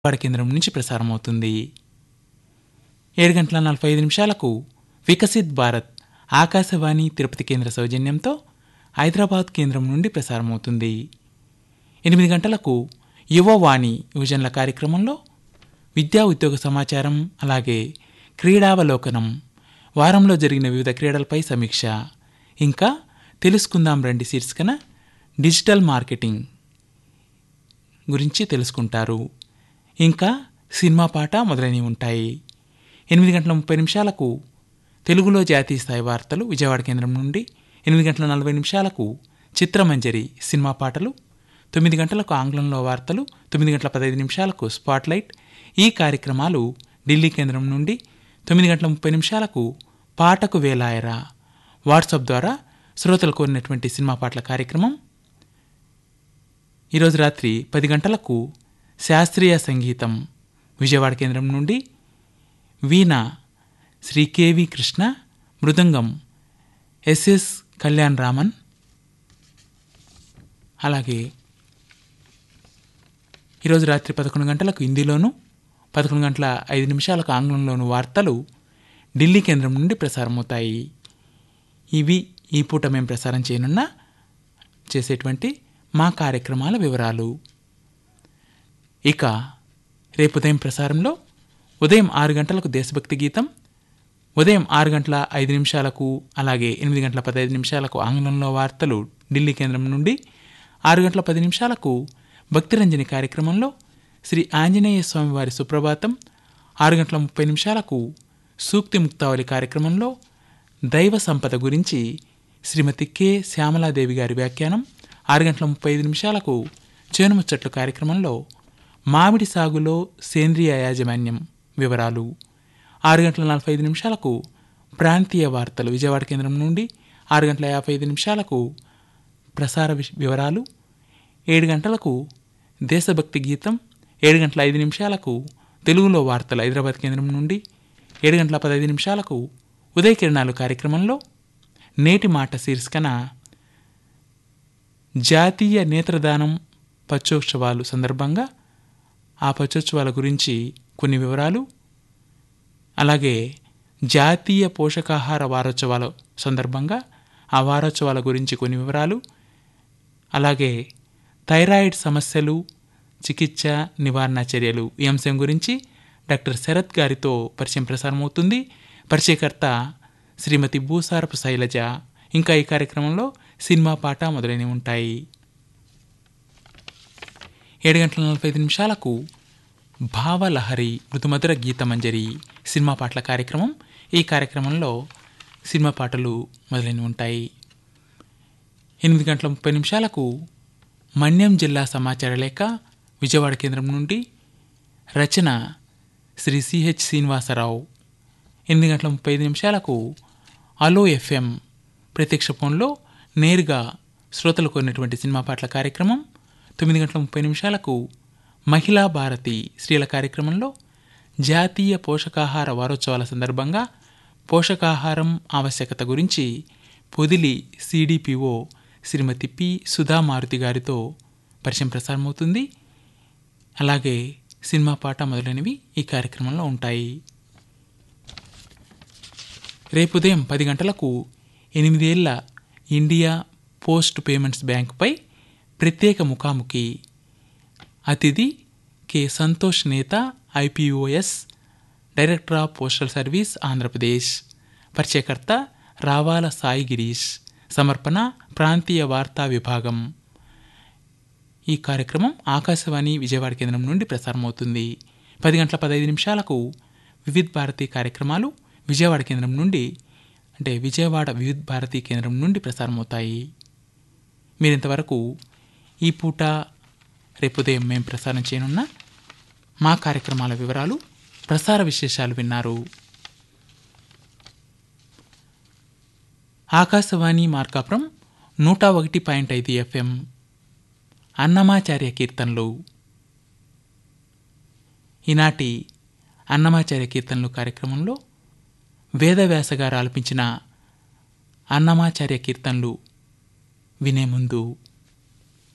వాడ కేంద్రం నుంచి ప్రసారమవుతుంది ఏడు గంటల నలభై ఐదు నిమిషాలకు వికసిత్ భారత్ ఆకాశవాణి తిరుపతి కేంద్ర సౌజన్యంతో హైదరాబాద్ కేంద్రం నుండి ప్రసారమవుతుంది ఎనిమిది గంటలకు యువవాణి యువజనుల కార్యక్రమంలో విద్యా ఉద్యోగ సమాచారం అలాగే క్రీడావలోకనం వారంలో జరిగిన వివిధ క్రీడలపై సమీక్ష ఇంకా తెలుసుకుందాం రండి శీర్షికన డిజిటల్ మార్కెటింగ్ గురించి తెలుసుకుంటారు ఇంకా సినిమా పాట మొదలైనవి ఉంటాయి ఎనిమిది గంటల ముప్పై నిమిషాలకు తెలుగులో జాతీయ స్థాయి వార్తలు విజయవాడ కేంద్రం నుండి ఎనిమిది గంటల నలభై నిమిషాలకు చిత్రమంజరి సినిమా పాటలు తొమ్మిది గంటలకు ఆంగ్లంలో వార్తలు తొమ్మిది గంటల పదహైదు నిమిషాలకు స్పాట్లైట్ ఈ కార్యక్రమాలు ఢిల్లీ కేంద్రం నుండి తొమ్మిది గంటల ముప్పై నిమిషాలకు పాటకు వేలాయరా వాట్సాప్ ద్వారా శ్రోతలు కోరినటువంటి సినిమా పాటల కార్యక్రమం ఈరోజు రాత్రి పది గంటలకు శాస్త్రీయ సంగీతం విజయవాడ కేంద్రం నుండి వీణ శ్రీ కెవి కృష్ణ మృదంగం ఎస్ఎస్ కళ్యాణ్ రామన్ అలాగే ఈరోజు రాత్రి పదకొండు గంటలకు హిందీలోను పదకొండు గంటల ఐదు నిమిషాలకు ఆంగ్లంలోను వార్తలు ఢిల్లీ కేంద్రం నుండి ప్రసారమవుతాయి ఇవి ఈ పూట మేము ప్రసారం చేయనున్న చేసేటువంటి మా కార్యక్రమాల వివరాలు ఇక రేపు ఉదయం ప్రసారంలో ఉదయం ఆరు గంటలకు దేశభక్తి గీతం ఉదయం ఆరు గంటల ఐదు నిమిషాలకు అలాగే ఎనిమిది గంటల పదహైదు నిమిషాలకు ఆంగ్లంలో వార్తలు ఢిల్లీ కేంద్రం నుండి ఆరు గంటల పది నిమిషాలకు భక్తిరంజని కార్యక్రమంలో శ్రీ ఆంజనేయ స్వామి వారి సుప్రభాతం ఆరు గంటల ముప్పై నిమిషాలకు సూక్తి ముక్తావళి కార్యక్రమంలో దైవ సంపద గురించి శ్రీమతి కె శ్యామలాదేవి గారి వ్యాఖ్యానం ఆరు గంటల ముప్పై ఐదు నిమిషాలకు చేనుముచ్చట్లు కార్యక్రమంలో మామిడి సాగులో సేంద్రియ యాజమాన్యం వివరాలు ఆరు గంటల నలభై ఐదు నిమిషాలకు ప్రాంతీయ వార్తలు విజయవాడ కేంద్రం నుండి ఆరు గంటల యాభై ఐదు నిమిషాలకు ప్రసార విష- వివరాలు ఏడు గంటలకు దేశభక్తి గీతం ఏడు గంటల ఐదు నిమిషాలకు తెలుగులో వార్తలు హైదరాబాద్ కేంద్రం నుండి ఏడు గంటల పదహైదు నిమిషాలకు ఉదయ కిరణాలు కార్యక్రమంలో నేటి మాట శీర్షికన జాతీయ నేత్రదానం పచ్చోత్సవాలు సందర్భంగా ఆ పచ్చోత్సవాల గురించి కొన్ని వివరాలు అలాగే జాతీయ పోషకాహార వారోత్సవాల సందర్భంగా ఆ వారోత్సవాల గురించి కొన్ని వివరాలు అలాగే థైరాయిడ్ సమస్యలు చికిత్స నివారణ చర్యలు ఈ అంశం గురించి డాక్టర్ శరత్ గారితో పరిచయం ప్రసారమవుతుంది పరిచయకర్త శ్రీమతి భూసారపు శైలజ ఇంకా ఈ కార్యక్రమంలో సినిమా పాట మొదలైనవి ఉంటాయి ఏడు గంటల నలభై ఐదు నిమిషాలకు భావలహరి మృదుమధుర గీతమంజరి సినిమా పాటల కార్యక్రమం ఈ కార్యక్రమంలో సినిమా పాటలు మొదలైనవి ఉంటాయి ఎనిమిది గంటల ముప్పై నిమిషాలకు మన్యం జిల్లా సమాచార లేఖ విజయవాడ కేంద్రం నుండి రచన శ్రీ సిహెచ్ శ్రీనివాసరావు ఎనిమిది గంటల ముప్పై ఐదు నిమిషాలకు అలో ఎఫ్ఎం ప్రత్యక్ష ఫోన్లో నేరుగా శ్రోతలు కొన్నటువంటి సినిమా పాటల కార్యక్రమం తొమ్మిది గంటల ముప్పై నిమిషాలకు మహిళా భారతి స్త్రీల కార్యక్రమంలో జాతీయ పోషకాహార వారోత్సవాల సందర్భంగా పోషకాహారం ఆవశ్యకత గురించి పొదిలి సిడిపిఓ శ్రీమతి పి సుధామారుతి గారితో పరిచయం ప్రసారమవుతుంది అలాగే సినిమా పాట మొదలైనవి ఈ కార్యక్రమంలో ఉంటాయి రేపు ఉదయం పది గంటలకు ఎనిమిదేళ్ల ఇండియా పోస్ట్ పేమెంట్స్ బ్యాంకుపై ప్రత్యేక ముఖాముఖి అతిథి K Santosh Neta IPOS director of postal service Andhra Pradesh పరిచయకర్త రావాల సాయి గిరీష్ సమర్పణ ప్రాంతీయ వార్తా విభాగం ఈ కార్యక్రమం ఆకాశవాణి విజయవాడ కేంద్రం నుండి ప్రసారమవుతుంది పది గంటల పదహైదు నిమిషాలకు వివిధ్ భారతి కార్యక్రమాలు విజయవాడ కేంద్రం నుండి అంటే విజయవాడ వివిధ్ భారతి కేంద్రం నుండి ప్రసారమవుతాయి మీరింతవరకు ఈ పూట రేపు ఉదయం మేము ప్రసారం చేయనున్న మా కార్యక్రమాల వివరాలు ప్రసార విశేషాలు విన్నారు ఆకాశవాణి మార్కాపురం నూట ఒకటి పాయింట్ ఐదు ఎఫ్ఎం అన్నమాచార్య కీర్తనలు ఈనాటి అన్నమాచార్య కీర్తనలు కార్యక్రమంలో వేదవ్యాస గారు ఆలపించిన అన్నమాచార్య కీర్తనలు వినే ముందు